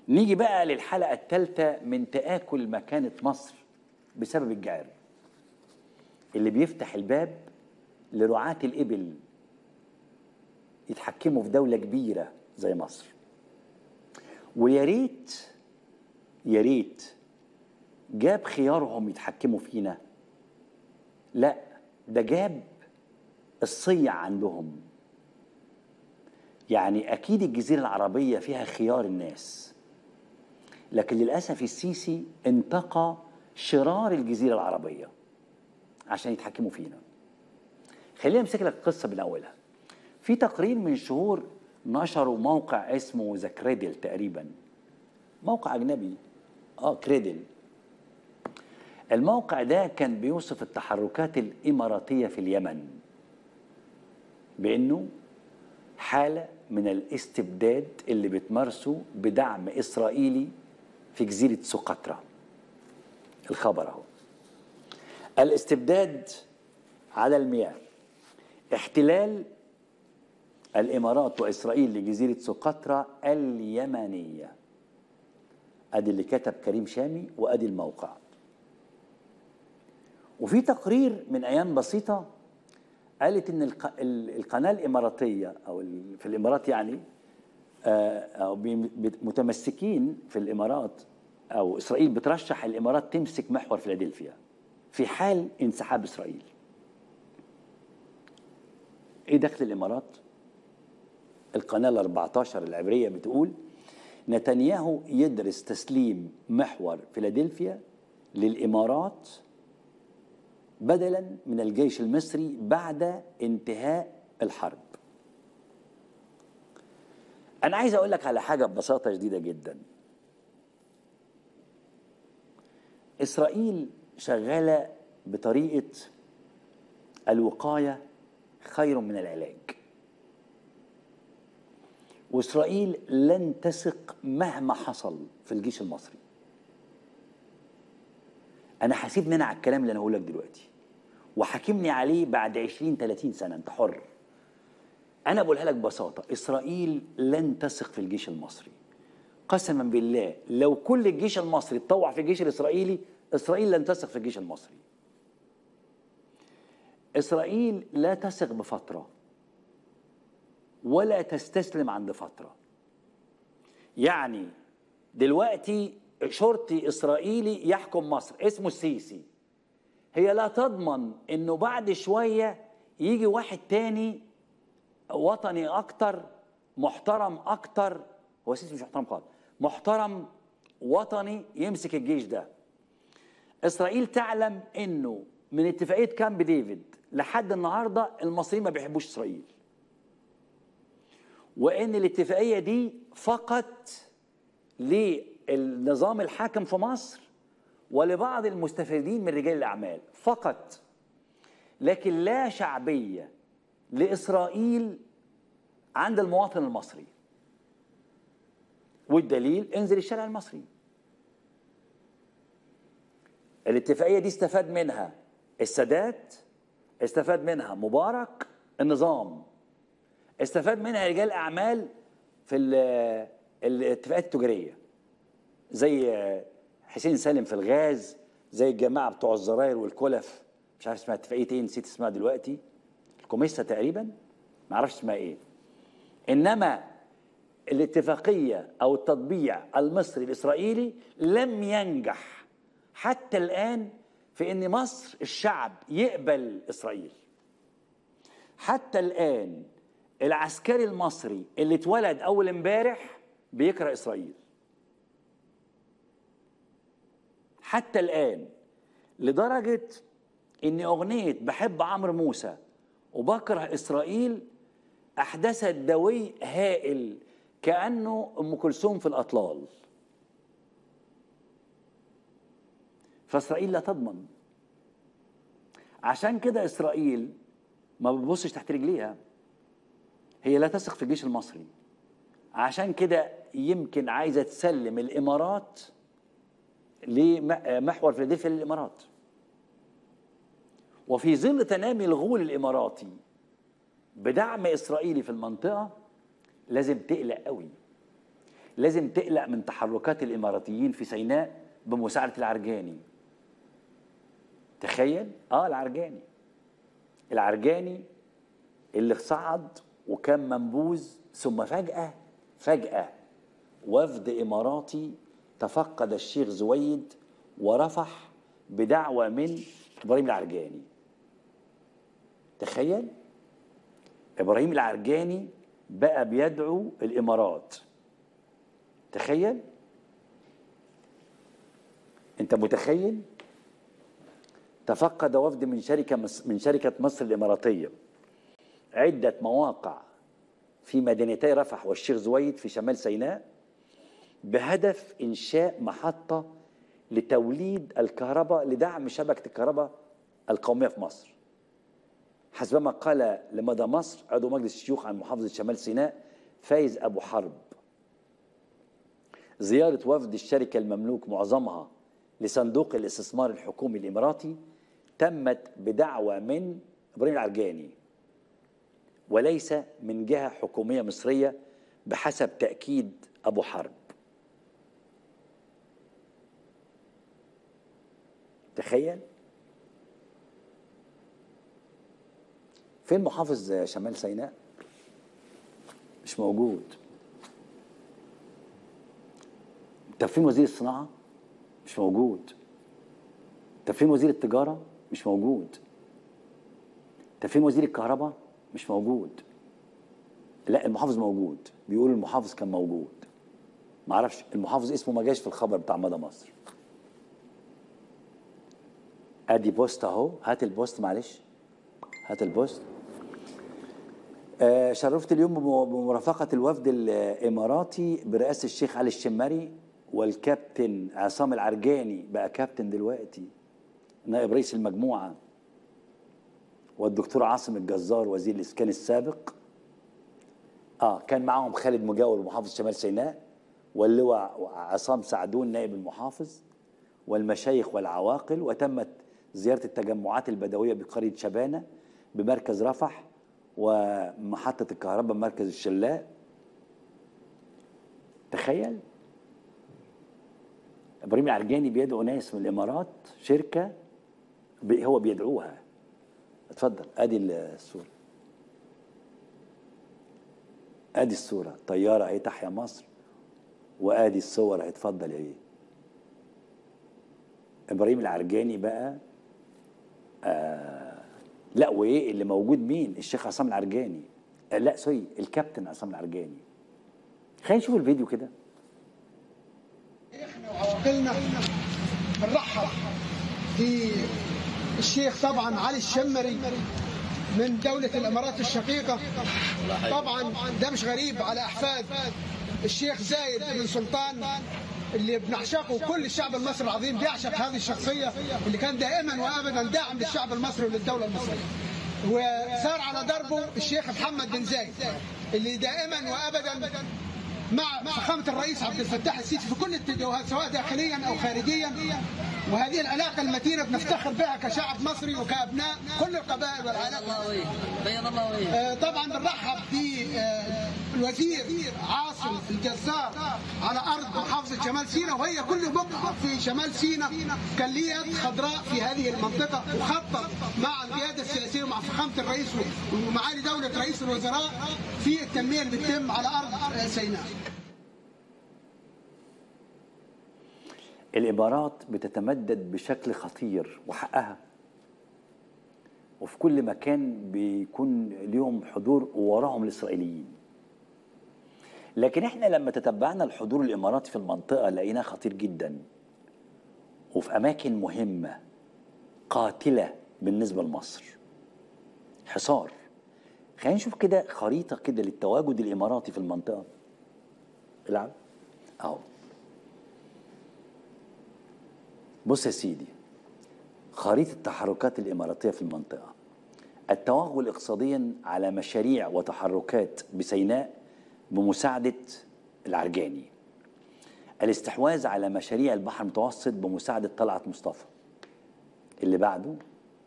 نيجي بقى للحلقة الثالثة من تآكل مكانة مصر بسبب الجعر اللي بيفتح الباب لرعاة الإبل يتحكموا في دولة كبيرة زي مصر ويا ريت يا ريت جاب خيارهم يتحكموا فينا لا ده جاب الصيع عندهم يعني اكيد الجزيره العربيه فيها خيار الناس لكن للاسف السيسي انتقى شرار الجزيره العربيه عشان يتحكموا فينا خلينا امسك لك قصه من اولها في تقرير من شهور نشروا موقع اسمه ذا كريدل تقريبا موقع اجنبي اه كريدل الموقع ده كان بيوصف التحركات الاماراتيه في اليمن بانه حاله من الاستبداد اللي بتمارسه بدعم اسرائيلي في جزيره سقطرى الخبر اهو الاستبداد على المياه احتلال الامارات واسرائيل لجزيره سقطرى اليمنيه ادي اللي كتب كريم شامي وادي الموقع وفي تقرير من ايام بسيطه قالت ان القناه الاماراتيه او في الامارات يعني او متمسكين في الامارات او اسرائيل بترشح الامارات تمسك محور فيلادلفيا في حال انسحاب اسرائيل ايه دخل الامارات القناه ال 14 العبريه بتقول نتنياهو يدرس تسليم محور فيلادلفيا للامارات بدلا من الجيش المصري بعد انتهاء الحرب انا عايز اقول لك على حاجه ببساطه شديده جدا اسرائيل شغاله بطريقه الوقايه خير من العلاج واسرائيل لن تثق مهما حصل في الجيش المصري انا هسيب منع الكلام اللي انا هقوله لك دلوقتي وحاكمني عليه بعد 20 30 سنه انت حر انا بقولها لك ببساطه اسرائيل لن تثق في الجيش المصري قسما بالله لو كل الجيش المصري اتطوع في الجيش الاسرائيلي اسرائيل لن تثق في الجيش المصري اسرائيل لا تثق بفتره ولا تستسلم عند فتره يعني دلوقتي شرطي اسرائيلي يحكم مصر اسمه السيسي هي لا تضمن انه بعد شويه يجي واحد تاني وطني اكتر محترم اكتر هو السيسي مش محترم خالص محترم وطني يمسك الجيش ده اسرائيل تعلم انه من اتفاقيه كامب ديفيد لحد النهارده المصريين ما بيحبوش اسرائيل وان الاتفاقيه دي فقط للنظام الحاكم في مصر ولبعض المستفيدين من رجال الاعمال فقط لكن لا شعبيه لاسرائيل عند المواطن المصري والدليل انزل الشارع المصري الاتفاقيه دي استفاد منها السادات استفاد منها مبارك النظام استفاد منها رجال اعمال في الاتفاقات التجاريه زي حسين سالم في الغاز زي الجماعه بتوع الزراير والكلف مش عارف اسمها اتفاقيه ايه نسيت اسمها دلوقتي الكوميسا تقريبا ما اعرفش اسمها ايه انما الاتفاقيه او التطبيع المصري الاسرائيلي لم ينجح حتى الان في ان مصر الشعب يقبل اسرائيل حتى الان العسكري المصري اللي اتولد اول امبارح بيكره اسرائيل حتى الان لدرجه ان اغنيه بحب عمرو موسى وبكره اسرائيل احدثت دوي هائل كانه ام كلثوم في الاطلال فاسرائيل لا تضمن عشان كده اسرائيل ما بتبصش تحت رجليها هي لا تثق في الجيش المصري عشان كده يمكن عايزه تسلم الامارات لمحور فيلادلفيا للامارات وفي ظل تنامي الغول الاماراتي بدعم اسرائيلي في المنطقه لازم تقلق قوي لازم تقلق من تحركات الاماراتيين في سيناء بمساعده العرجاني تخيل اه العرجاني العرجاني اللي صعد وكان منبوذ ثم فجأة فجأة وفد إماراتي تفقد الشيخ زويد ورفح بدعوة من إبراهيم العرجاني تخيل إبراهيم العرجاني بقى بيدعو الإمارات تخيل أنت متخيل تفقد وفد من شركة من شركة مصر الإماراتية عدة مواقع في مدينتي رفح والشيخ زويد في شمال سيناء بهدف إنشاء محطة لتوليد الكهرباء لدعم شبكة الكهرباء القومية في مصر حسبما قال لمدى مصر عضو مجلس الشيوخ عن محافظة شمال سيناء فايز أبو حرب زيارة وفد الشركة المملوك معظمها لصندوق الاستثمار الحكومي الإماراتي تمت بدعوة من إبراهيم العرجاني وليس من جهة حكومية مصرية بحسب تأكيد أبو حرب تخيل فين محافظ شمال سيناء مش موجود طب فين وزير الصناعة مش موجود طب فين وزير التجارة مش موجود طب فين وزير الكهرباء مش موجود لا المحافظ موجود بيقول المحافظ كان موجود معرفش المحافظ اسمه ما جاش في الخبر بتاع مدى مصر ادي بوست اهو هات البوست معلش هات البوست آه شرفت اليوم بمرافقة الوفد الإماراتي برئاسة الشيخ علي الشمري والكابتن عصام العرجاني بقى كابتن دلوقتي نائب رئيس المجموعة والدكتور عاصم الجزار وزير الإسكان السابق اه كان معاهم خالد مجاور محافظ شمال سيناء واللواء عصام سعدون نائب المحافظ والمشايخ والعواقل وتمت زيارة التجمعات البدوية بقرية شبانة بمركز رفح ومحطة الكهرباء بمركز الشلاء تخيل ابراهيم العرجاني بيدعو ناس من الامارات شركه هو بيدعوها اتفضل ادي الصوره ادي الصوره طياره اهي تحيا مصر وادي الصور اهي اتفضل يا بيه ابراهيم العرجاني بقى آه لا وايه اللي موجود مين الشيخ عصام العرجاني آه لا سوري الكابتن عصام العرجاني خلينا نشوف الفيديو كده احنا وعواقلنا بنرحب بالشيخ طبعا علي الشمري من دولة الإمارات الشقيقة طبعا ده مش غريب على أحفاد الشيخ زايد بن سلطان اللي بنعشقه كل الشعب المصري العظيم بيعشق هذه الشخصية اللي كان دائما وأبدا داعم للشعب المصري وللدولة المصرية وسار على دربه الشيخ محمد بن زايد اللي دائما وأبدا مع فخامة الرئيس عبد الفتاح السيسي في كل الاتجاهات سواء داخليا أو خارجيا وهذه العلاقة المتينة بنفتخر بها كشعب مصري وكأبناء كل القبائل والعائلات بين الله وجهه طبعا بنرحب بالوزير عاصم الجزار على أرض محافظة شمال سيناء وهي كل بقعة في شمال سيناء كان ليه يد خضراء في هذه المنطقة وخطط مع القيادة السياسية ومع فخامة الرئيس ومعالي دولة رئيس الوزراء في التنمية اللي بتتم على أرض سيناء الامارات بتتمدد بشكل خطير وحقها وفي كل مكان بيكون ليهم حضور وراهم الاسرائيليين لكن احنا لما تتبعنا الحضور الاماراتي في المنطقه لقيناه خطير جدا وفي اماكن مهمه قاتله بالنسبه لمصر حصار خلينا نشوف كده خريطه كده للتواجد الاماراتي في المنطقه العب اهو بص يا سيدي خريطة التحركات الإماراتية في المنطقة التوغل اقتصاديا على مشاريع وتحركات بسيناء بمساعدة العرجاني الاستحواذ على مشاريع البحر المتوسط بمساعدة طلعت مصطفى اللي بعده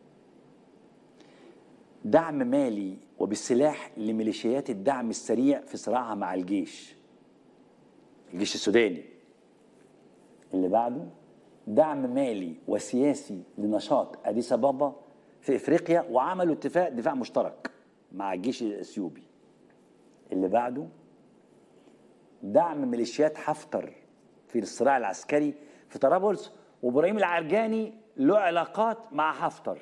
دعم مالي وبالسلاح لميليشيات الدعم السريع في صراعها مع الجيش الجيش السوداني اللي بعده دعم مالي وسياسي لنشاط اديس ابابا في افريقيا وعملوا اتفاق دفاع مشترك مع الجيش الاثيوبي اللي بعده دعم ميليشيات حفتر في الصراع العسكري في طرابلس وابراهيم العرجاني له علاقات مع حفتر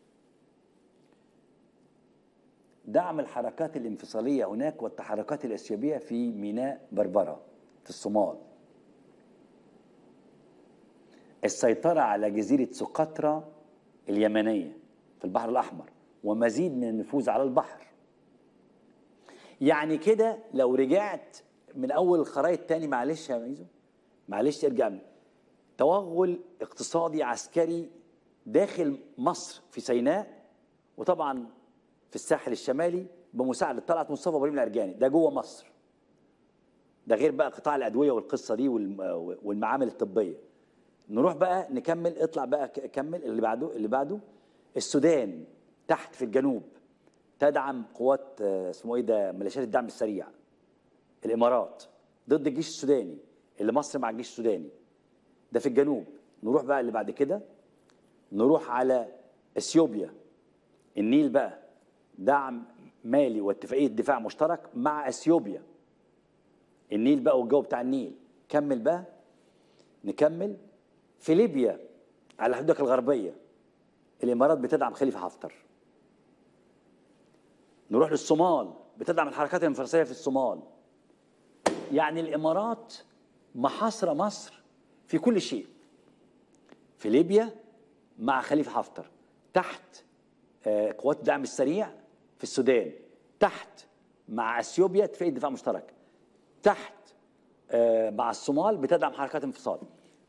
دعم الحركات الانفصاليه هناك والتحركات الاثيوبيه في ميناء بربره في الصومال السيطره على جزيره سقطرى اليمنيه في البحر الاحمر ومزيد من النفوذ على البحر يعني كده لو رجعت من اول الخرائط تاني معلش يا ميزو معلش ارجع من توغل اقتصادي عسكري داخل مصر في سيناء وطبعا في الساحل الشمالي بمساعده طلعت مصطفى ابراهيم العرجاني ده جوه مصر ده غير بقى قطاع الادويه والقصه دي والمعامل الطبيه نروح بقى نكمل اطلع بقى كمل اللي بعده اللي بعده السودان تحت في الجنوب تدعم قوات اسمه ايه ده ميليشيات الدعم السريع الامارات ضد الجيش السوداني اللي مصر مع الجيش السوداني ده في الجنوب نروح بقى اللي بعد كده نروح على اثيوبيا النيل بقى دعم مالي واتفاقيه دفاع مشترك مع اثيوبيا النيل بقى والجو بتاع النيل كمل بقى نكمل في ليبيا على حدودك الغربيه الامارات بتدعم خليفه حفتر نروح للصومال بتدعم الحركات الانفراسيه في الصومال يعني الامارات محاصره مصر في كل شيء في ليبيا مع خليفه حفتر تحت قوات الدعم السريع في السودان تحت مع اثيوبيا اتفاقيه دفاع مشترك تحت مع الصومال بتدعم حركات انفصال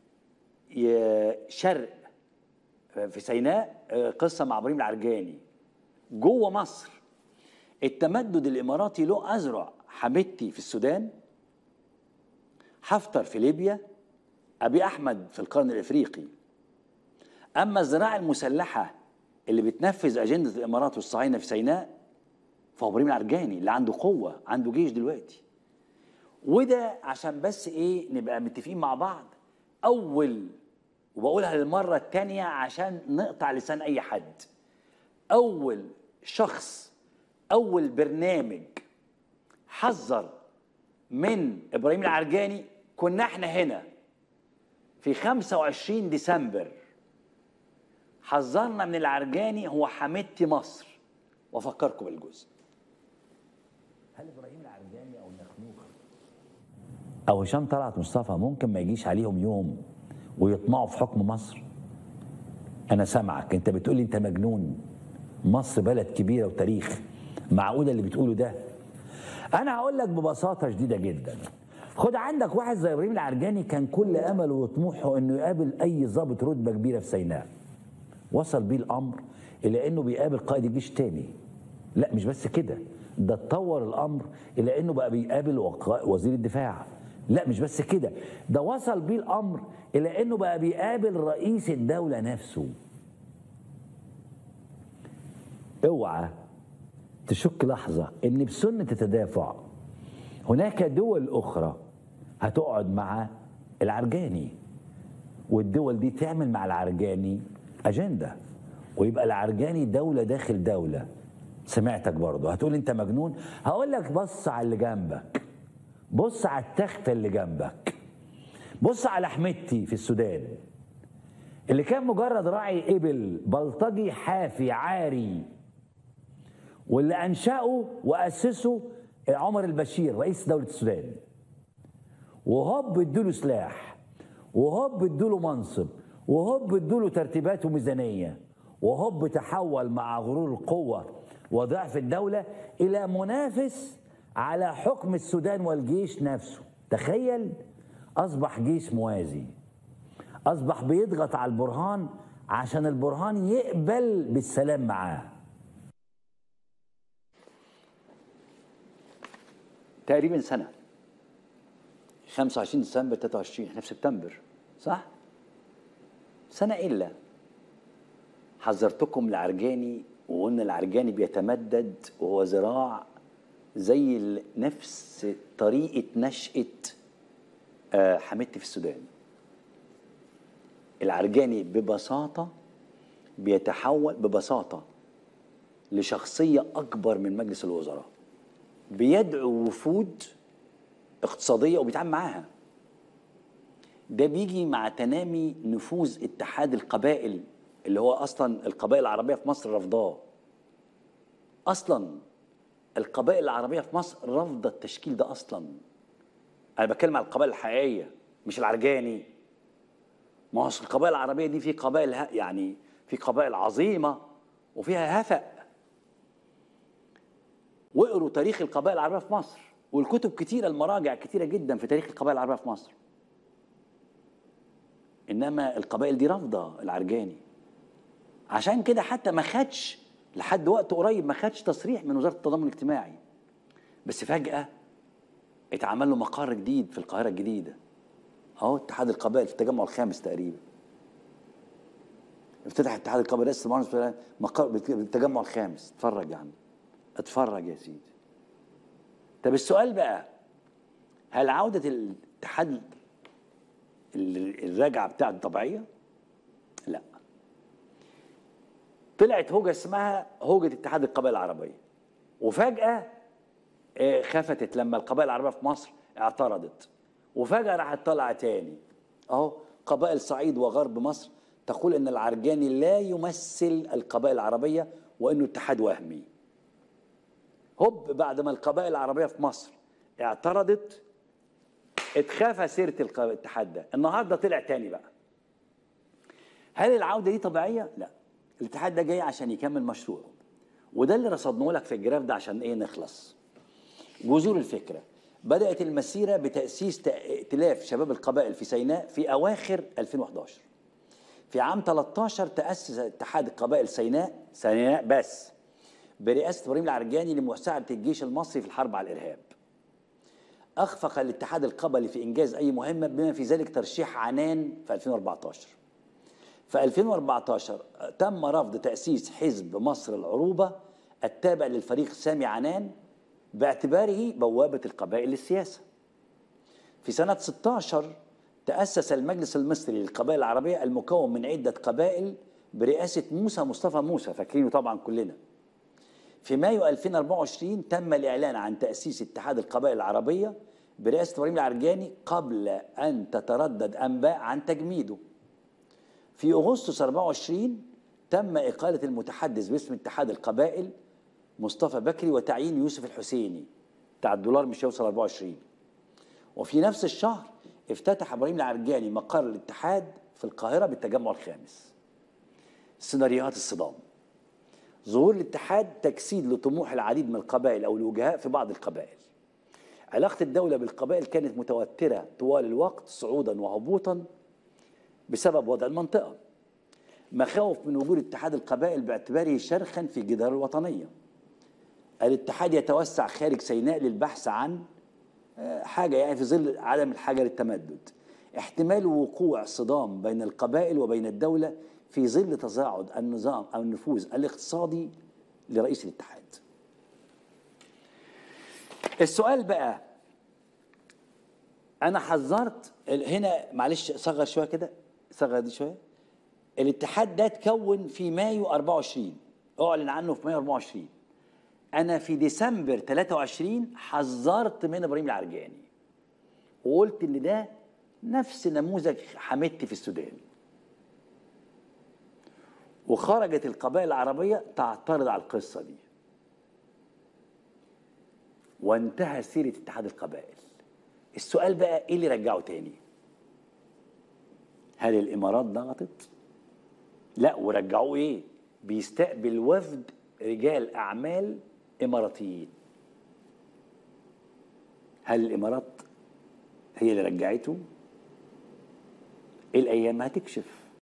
شرق في سيناء قصه مع ابراهيم العرجاني جوه مصر التمدد الاماراتي له ازرع حميدتي في السودان حفتر في ليبيا ابي احمد في القرن الافريقي اما الزراعه المسلحه اللي بتنفذ اجنده الامارات والصهاينه في سيناء فهو ابراهيم العرجاني اللي عنده قوه عنده جيش دلوقتي وده عشان بس ايه نبقى متفقين مع بعض اول وبقولها للمره الثانيه عشان نقطع لسان اي حد اول شخص اول برنامج حذر من ابراهيم العرجاني كنا احنا هنا في 25 ديسمبر حذرنا من العرجاني هو حميدتي مصر وافكركم بالجزء هل ابراهيم العرجاني او النخنوخ او هشام طلعت مصطفى ممكن ما يجيش عليهم يوم ويطمعوا في حكم مصر انا سامعك انت بتقول لي انت مجنون مصر بلد كبيره وتاريخ معقوله اللي بتقوله ده انا هقول لك ببساطه شديده جدا خد عندك واحد زي ابراهيم العرجاني كان كل امله وطموحه انه يقابل اي ضابط رتبه كبيره في سيناء وصل بيه الامر الى انه بيقابل قائد الجيش تاني لا مش بس كده ده اتطور الامر الى انه بقى بيقابل وزير الدفاع لا مش بس كده ده وصل بيه الامر الى انه بقى بيقابل رئيس الدوله نفسه اوعى تشك لحظه ان بسنه التدافع هناك دول اخرى هتقعد مع العرجاني والدول دي تعمل مع العرجاني اجنده ويبقى العرجاني دوله داخل دوله سمعتك برضه هتقول انت مجنون هقول لك بص على اللي جنبك بص على التخته اللي جنبك بص على حميدتي في السودان اللي كان مجرد راعي ابل بلطجي حافي عاري واللي انشاه واسسه عمر البشير رئيس دوله السودان وهوب ادوله سلاح وهوب ادوله منصب وهوب ادوله ترتيبات وميزانيه وهوب تحول مع غرور القوه وضعف الدوله الى منافس على حكم السودان والجيش نفسه تخيل اصبح جيش موازي اصبح بيضغط على البرهان عشان البرهان يقبل بالسلام معاه تقريبا سنه 25 ديسمبر 23 احنا في سبتمبر صح سنه الا حذرتكم العرجاني وقلنا العرجاني بيتمدد وهو ذراع زي نفس طريقه نشاه آه، حميدتي في السودان العرجاني ببساطة بيتحول ببساطة لشخصية أكبر من مجلس الوزراء بيدعو وفود اقتصادية وبيتعامل معاها ده بيجي مع تنامي نفوذ اتحاد القبائل اللي هو أصلا القبائل العربية في مصر رفضاه أصلا القبائل العربية في مصر رافضة التشكيل ده أصلا أنا بتكلم على القبائل الحقيقية مش العرجاني ما هو أصل القبائل العربية دي في قبائل ه- يعني في قبائل عظيمة وفيها هفأ واقروا تاريخ القبائل العربية في مصر والكتب كتيرة المراجع كتيرة جدا في تاريخ القبائل العربية في مصر إنما القبائل دي رافضة العرجاني عشان كده حتى ما خدش لحد وقت قريب ما خدش تصريح من وزارة التضامن الاجتماعي بس فجأة اتعمل له مقر جديد في القاهرة الجديدة اهو اتحاد القبائل في التجمع الخامس تقريبا افتتح اتحاد القبائل رئيس المجلس مقر بالتجمع الخامس اتفرج يا عم اتفرج يا سيدي طب السؤال بقى هل عودة الاتحاد ال- الراجعة بتاعته طبيعية؟ لا طلعت هوجة اسمها هوجة اتحاد القبائل العربية وفجأة آه، خفتت لما القبائل العربية في مصر اعترضت وفجأة راحت طالعة تاني اهو قبائل صعيد وغرب مصر تقول ان العرجاني لا يمثل القبائل العربية وانه اتحاد وهمي هوب بعد ما القبائل العربية في مصر اعترضت اتخافى سيرة الق- الاتحاد ده النهاردة طلع تاني بقى هل العودة دي طبيعية؟ لا الاتحاد ده جاي عشان يكمل مشروعه وده اللي رصدناه لك في الجراف ده عشان ايه نخلص جذور الفكرة بدأت المسيرة بتأسيس تأ- ائتلاف شباب القبائل في سيناء في أواخر 2011 في عام 13 تأسس اتحاد قبائل سيناء سيناء بس برئاسة إبراهيم العرجاني لمساعدة الجيش المصري في الحرب على الإرهاب أخفق الاتحاد القبلي في إنجاز أي مهمة بما في ذلك ترشيح عنان في 2014 في 2014 تم رفض تأسيس حزب مصر العروبة التابع للفريق سامي عنان باعتباره بوابة القبائل للسياسة في سنة 16 تأسس المجلس المصري للقبائل العربية المكون من عدة قبائل برئاسة موسى مصطفى موسى فاكرينه طبعا كلنا في مايو 2024 تم الإعلان عن تأسيس اتحاد القبائل العربية برئاسة إبراهيم العرجاني قبل أن تتردد أنباء عن تجميده في أغسطس 24 تم إقالة المتحدث باسم اتحاد القبائل مصطفى بكري وتعيين يوسف الحسيني بتاع الدولار مش هيوصل 24 وفي نفس الشهر افتتح ابراهيم العرجاني مقر الاتحاد في القاهره بالتجمع الخامس سيناريوهات الصدام ظهور الاتحاد تجسيد لطموح العديد من القبائل او الوجهاء في بعض القبائل علاقه الدوله بالقبائل كانت متوتره طوال الوقت صعودا وهبوطا بسبب وضع المنطقه مخاوف من وجود اتحاد القبائل باعتباره شرخا في جدار الوطنيه الاتحاد يتوسع خارج سيناء للبحث عن آه، حاجة يعني في ظل عدم الحاجة للتمدد احتمال وقوع صدام بين القبائل وبين الدولة في ظل تصاعد النظام أو النفوذ الاقتصادي لرئيس الاتحاد السؤال بقى أنا حذرت ال- هنا معلش صغر شوية كده صغر دي شوية الاتحاد ده اتكون في مايو 24 اعلن عنه في مايو 24 انا في ديسمبر 23 حذرت من ابراهيم العرجاني وقلت ان ده نفس نموذج حميدتي في السودان وخرجت القبائل العربيه تعترض على القصه دي وانتهى سيره اتحاد القبائل السؤال بقى ايه اللي رجعه تاني هل الامارات ضغطت لا ورجعوه ايه بيستقبل وفد رجال اعمال اماراتيين هل الامارات هي اللي رجعته الايام هتكشف